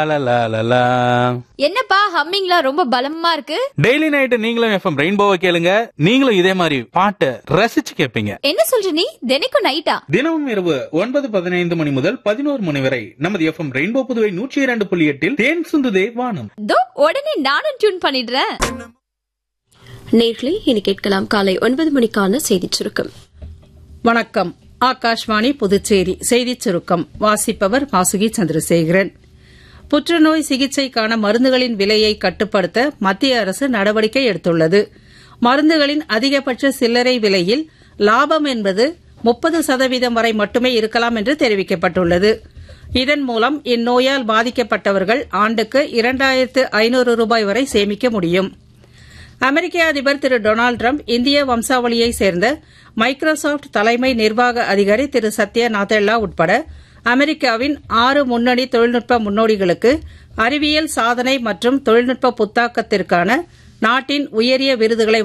லலலலலா. என்னப்பா ஹம்மிங்லாம் ரொம்ப பலமா இருக்கு டெய்லி நைட்டு நீங்களும் எஃப்எம் ரெயின்போவை கேளுங்க நீங்களும் இதே மாதிரி பாட்டை ரசிச்சு கேட்பீங்க என்ன சொல்ற நீ தினைக்கும் நைட்டா தினமும் இரவு ஒன்பது பதினைந்து மணி முதல் பதினோரு மணி வரை நமது எஃப்எம் ரெயின்போ புதுவை நூற்றி இரண்டு புள்ளி எட்டில் தேன் சுந்துதே வானம் தோ உடனே நானும் டியூன் பண்ணிடுறேன் நேர்களே இனி கேட்கலாம் காலை ஒன்பது மணிக்கான செய்திச் சுருக்கம் வணக்கம் ஆகாஷ்வாணி புதுச்சேரி செய்திச் சுருக்கம் வாசிப்பவர் வாசுகி சந்திரசேகரன் புற்றுநோய் சிகிச்சைக்கான மருந்துகளின் விலையை கட்டுப்படுத்த மத்திய அரசு நடவடிக்கை எடுத்துள்ளது மருந்துகளின் அதிகபட்ச சில்லறை விலையில் லாபம் என்பது முப்பது சதவீதம் வரை மட்டுமே இருக்கலாம் என்று தெரிவிக்கப்பட்டுள்ளது இதன் மூலம் இந்நோயால் பாதிக்கப்பட்டவர்கள் ஆண்டுக்கு இரண்டாயிரத்து ஐநூறு ரூபாய் வரை சேமிக்க முடியும் அமெரிக்க அதிபர் திரு டொனால்டு ட்ரம்ப் இந்திய வம்சாவளியைச் சேர்ந்த மைக்ரோசாப்ட் தலைமை நிர்வாக அதிகாரி திரு சத்யா நாதெல்லா உட்பட அமெரிக்காவின் ஆறு முன்னணி தொழில்நுட்ப முன்னோடிகளுக்கு அறிவியல் சாதனை மற்றும் தொழில்நுட்ப புத்தாக்கத்திற்கான நாட்டின் உயரிய விருதுகளை